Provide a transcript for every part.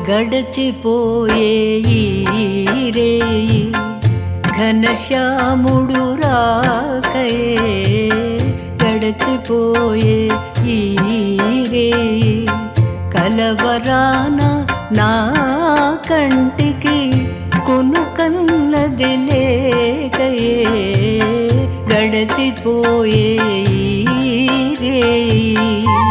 గడచిపోయే ఈ రేయి ఘనశ్యాముడు రాకయే గడచిపోయే ఈ రేయి కలవరాన నా కంటికి కొను కన్నది లేకయే గడచిపోయే ఈ రేయి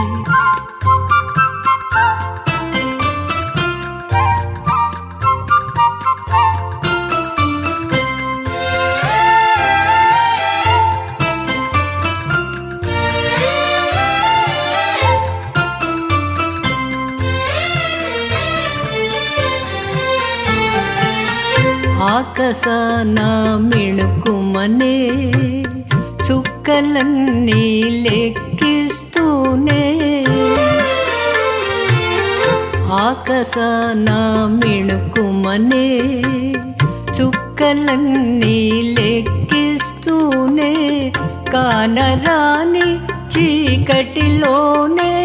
ఆకాశాన మిణుకుమనే చుక్కలన్నీ లెక్కిస్తూనే ఆకాశాన మిణుకుమనే చుక్కలన్నీ లెక్కిస్తూనే కానరాని చీకటిలోనే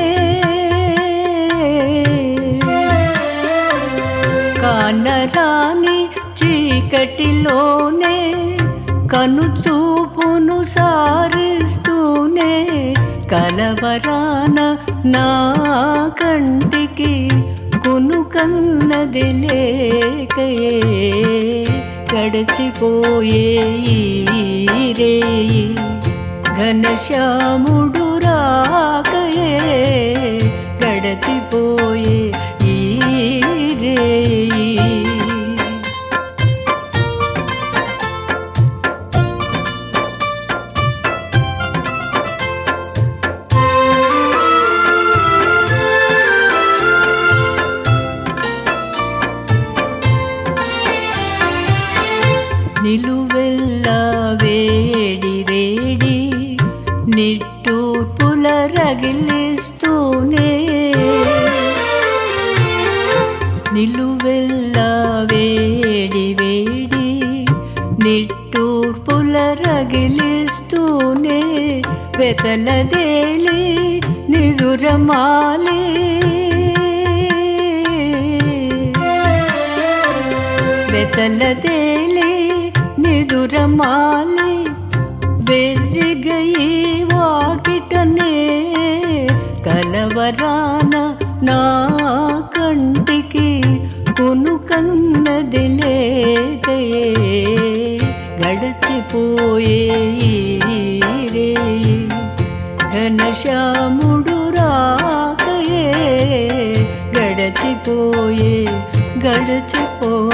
కానరాని చీకటిలోనే కను చూపును సారిస్తూనే కలవరాన నా కంటికి కును కన్నది లేకయే గడచిపోయే ఈ రేయి ఘనశ్యాముడు రాకయే గడచిపోయే ఈ రేయి నిలువెల్ల వేడి వేడి నిట్టూర్పుల రగిలిస్తూనే నిలువెల్ల వేడి వేడి నిట్టూర్పుల రగిలిస్తూనే వెతలదేలి నిదురమాలే వెతలదేలి నిదురమాలి వెర్రిగయి వాకిటనే కలవరాన నా కంటికి కొను కన్నది లేకయే గడచిపోయే ఈ రేయి ఘనశ్యాముడు రాకయే గడచిపోయే గడచిపోయే